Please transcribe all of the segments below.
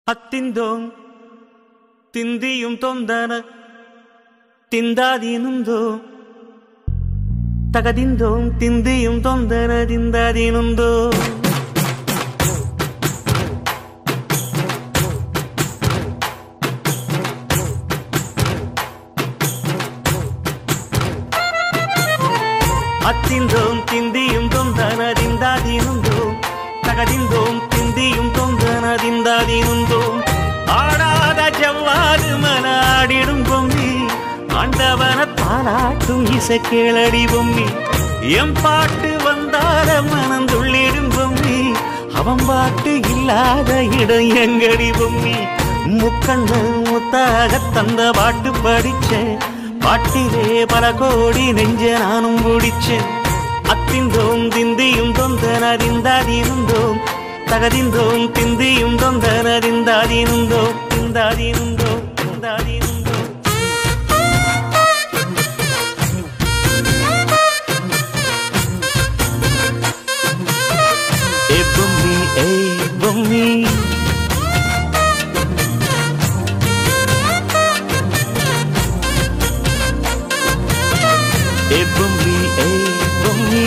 അത്തിന്തോം തിന്തിയും തൊന്തന തിന്താതീനുന്തോ തകതിന്തോം തിന്തിയും തൊന്തന തിന്താതീനുന്തോ അത്തിന്തോം തിന്തിയും തൊന്തന തിന്താതീനുന്തോ തകതിന്തോം തിന്തിയും തൊന്തന തിന്താതീനുന്തോ ஆடாத ஜவ்வாது மலாடிடும் பொம்மி ஆண்டவன தாலாட்டும் இசை கேளடி பொம்மி எம் பாட்டு வந்தார மனம் துள்ளிடும் பொம்மி அவன் பாட்டு இல்லாத இடம் எங்கடி பொம்மி முக்கண்ணு முத்தாக தந்த பாட்டு படிச்சேன் பாட்டிலே பல கோடி நெஞ்ச நானும் முடிச்சேன் அத்திந்தோம் திந்தியும் தொந்தனறிந்தாதிருந்தோம் தகதிந்தோம் திந்தியும் தொந்தனறிந்தாதிருந்தோம் திந்தாதிருந்தோம் திந்தாதிருந்தோம் ஏ பொம்மி ஏ பொம்மி ஏ பொம்மி ஏ பொம்மி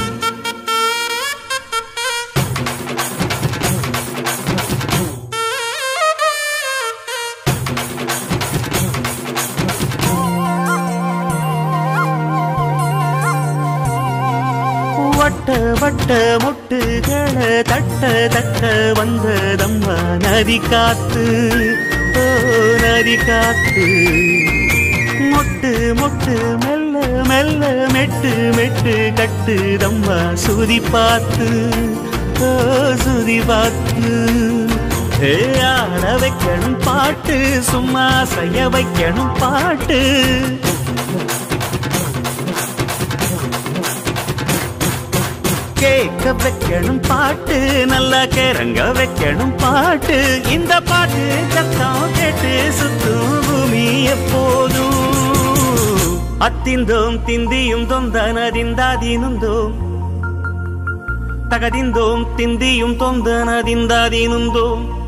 வட்ட வட்ட முட்டுகளை தட்ட தட்ட வந்ததம்மா நதி காத்து ஓ நதி காத்து மொட்டு மொட்டு மெல்ல மெல்ல மெட்டு மெட்டு கட்டுதம்மா சுதி பார்த்து ஓ சுதி பார்த்து ஏ ஆட வைக்கணும் பாட்டு சும்மா செய்ய வைக்கணும் பாட்டு கேட்க வைக்கணும் பாட்டு நல்லா கிறங்க வைக்கணும் பாட்டு இந்த பாட்டு சத்தம் கேட்டு சுத்தும் பூமி எப்போதும் அத்திந்தோம் திந்தியும் தொந்தனதிந்தாதீனுந்தோம் தகதிந்தோம் திந்தியும் தொந்தனதிந்தாதீனுந்தோம்